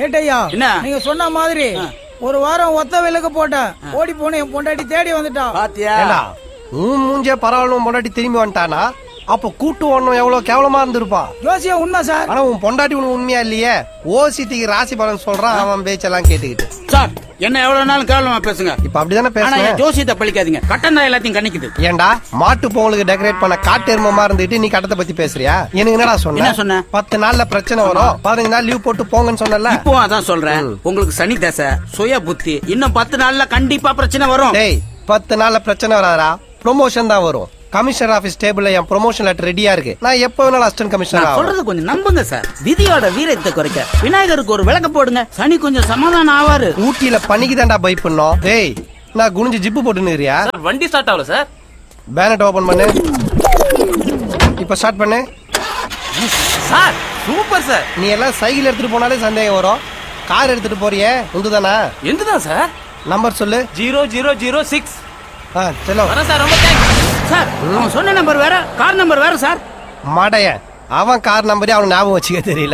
Inspector ஐயா என்ன? நீங்க சொன்ன மாதிரி ஒரு வாரம் ஒத்த விலக்கு போட்டேன் ஓடி போன என் பொண்டாட்டி தேடி வந்துட்டா பாத்தியா ஏண்டா உன் மூஞ்சே பரவாயில்ல பொண்டாட்டி திரும்பி வந்துட்டானா அப்ப கூட்டு ஒண்ணும் எவ்வளவு கேவலமா இருந்திருப்பா ஜோசியம் உண்மை சார் ஆனா உன் பொண்டாட்டி உனக்கு உண்மையா இல்லையே ஓசிட்டிக்கு ராசி பலன் சொல்றான் அவன் பேச்செல்லாம் கேட்டுக்கிட்டு சார் என்ன எவ்வளவு நாளும் கேவலமா பேசுங்க இப்ப அப்படிதானே ஆனா பேசுறேன் என் ஜோசியத்தை பழிக்காதீங்க கட்டம் தான் எல்லாத்தையும் கணிக்குது ஏண்டா மாட்டு பொங்கலுக்கு டெக்கரேட் பண்ண காட்டு எருமமா இருந்துட்டு நீ கட்டத்தை பத்தி பேசுறியா எனக்கு என்னடா என்ன சொன்ன சொன்ன? பத்து நாள்ல பிரச்சனை வரும் பதினஞ்சு நாள் லீவ் போட்டு போங்கன்னு சொன்னல இப்போ அதான் சொல்றேன் உங்களுக்கு சனி தசை சுய புத்தி இன்னும் பத்து நாள்ல கண்டிப்பா பிரச்சனை வரும் டேய் பத்து நாள்ல பிரச்சனை வராதா ப்ரொமோஷன் தான் வரும் கமிஷனர் ஆபீஸ் டேபிள்ல என் ப்ரொமோஷன் லெட்டர் ரெடியா இருக்கு நான் எப்ப வேணாலும் அசிஸ்டன்ட் கமிஷனர் நான் ஆகும் சொல்றது கொஞ்சம் நம்புங்க சார் விதியோட வீரத்தை குறைக்க விநாயகருக்கு ஒரு விளக்க போடுங்க சனி கொஞ்சம் சமாதானம் ஆவாரு ஊட்டியில பனிக்கு தான்டா பை பண்ணோம் டேய் நான் குனிஞ்சு ஜிப்பு போட்டுனுறியா சார் வண்டி ஸ்டார்ட் ஆகல சார் பேனட் ஓபன் பண்ணு இப்ப ஸ்டார்ட் பண்ணு சார் சூப்பர் சார் நீ எல்லாம் சைக்கிள் எடுத்துட்டு போனாலே சந்தேகம் வரும் கார் எடுத்துட்டு போறியே உந்துதானா எந்துதான் சார் நம்பர் சொல்லு ஜீரோ ஜீரோ ஜீரோ சிக்ஸ் ஆ செல்லோ வரேன் சார் ரொம்ப தேங்க்ஸ் சார் அவன் சொன்ன நம்பர் வேற கார் நம்பர் வேற சார் மாடைய அவன் கார் நம்பரே அவனுக்கு ஞாபகம் வச்சுக்க தெரியல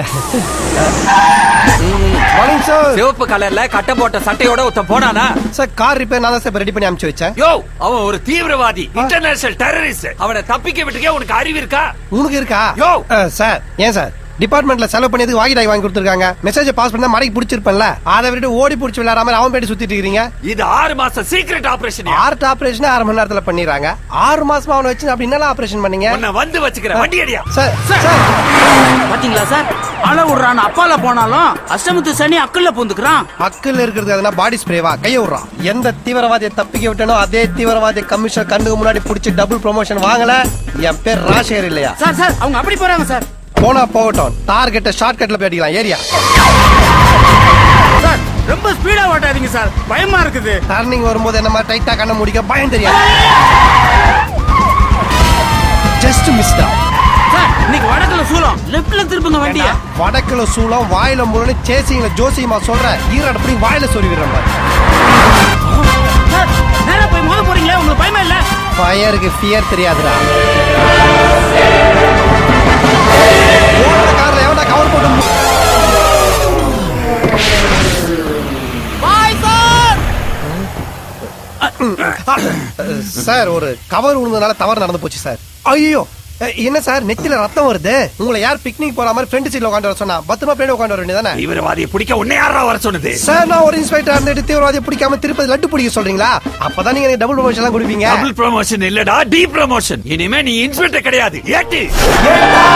மார்னிங் சார் சிவப்பு கலர்ல கட்ட போட்ட சட்டையோட ஒருத்த போனானா சார் கார் ரிப்பேர் நான் தான் சார் ரெடி பண்ணி அனுப்பிச்சு வச்சேன் யோ அவன் ஒரு தீவிரவாதி இன்டர்நேஷனல் டெரரிஸ்ட் அவனை தப்பிக்க விட்டுக்கே உனக்கு அறிவு இருக்கா உனக்கு இருக்கா யோ! ஆ, சார் ஏன் சார் டிபார்ட்மெண்ட்ல செலவு பண்ணி வாங்கி டாய் வாங்கி கொடுத்துருக்காங்க மெசேஜ் பாஸ் பண்ணா மடக்கி பிடிச்சிருப்பேன்ல அதை விட்டு ஓடி பிடிச்சி விளையாடாம அவன் பேட்டி சுத்திட்டு இருக்கீங்க இது ஆறு மாசம் சீக்ரெட் ஆபரேஷன் ஆர்ட் ஆபரேஷன் அரை மணி நேரத்துல பண்ணிடுறாங்க ஆறு மாசமா அவனை வச்சு அப்படி என்னலாம் ஆபரேஷன் பண்ணீங்க உன்னை வந்து வச்சுக்கிறேன் வண்டி அடியா சார் சார். சார் பாத்தீங்களா சார் அழ விடுறான் அப்பால போனாலும் அஷ்டமத்து சனி அக்கல்ல பூந்துக்கிறான் அக்கில் இருக்கிறது எதனா பாடி ஸ்ப்ரேவா கைய விடுறான் எந்த தீவிரவாதியை தப்பிக்க விட்டனோ அதே தீவிரவாதி கமிஷன் கண்ணுக்கு முன்னாடி பிடிச்சி டபுள் ப்ரொமோஷன் வாங்கல என் பேர் ராஜேகர் இல்லையா சார் சார் அவங்க அப்படி போறாங்க சார் போனா போகட்டும் டார்கெட்ட ஷார்ட் கட்ல போய் அடிக்கலாம் ஏரியா சார் ரொம்ப ஸ்பீடா ஓட்டாதீங்க சார் பயமா இருக்குது டர்னிங் வரும்போது என்ன மாதிரி டைட்டா கண்ண முடிக்க பயம் தெரியாது ஜஸ்ட் மிஸ் தான் சார் இன்னைக்கு வடக்குல சூலம் லெப்ட்ல திருப்புங்க வண்டிய வடக்குல சூளம் வாயில முரணி சேசிங்கள ஜோசியமா சொல்றேன் ஈரோடு அப்படி வாயில சொல்லி விடுறேன் சார் நேரா போய் மோத போறீங்களே உங்களுக்கு பயமா இல்ல ஃபயருக்கு ஃபியர் தெரியாதுடா ஓடுற கார்ல எவனா கவர் போட்டு மு- சார் ஒரு கவர் விழுந்ததுனால தவறு நடந்து போச்சு சார் ஐயோ என்ன சார் நெத்தில ரத்தம் வருது உங்களை யார் பிக்னிக் போற மாதிரி ஃப்ரெண்ட் சீட்ல உட்காந்து வர சொன்னா பத்திரமா பின்னாடி உட்காந்து வர வேண்டியதானே தீவிரவாதியை பிடிக்க உன்னை யாரா வர சொன்னது சார் நான் ஒரு இன்ஸ்பெக்டர் இருந்துட்டு தீவிரவாதியை பிடிக்காம திருப்பதி லட்டு பிடிக்க சொல்றீங்களா அப்பதான் நீங்க எனக்கு டபுள் ப்ரொமோஷன் எல்லாம் கொடுப்பீங்க டபுள் ப்ரமோஷன் இல்லடா டி ப்ரமோஷன் இனிமே நீ இன்ஸ்பெக்டர் கிடையாது ஏட்டு ஏண்டா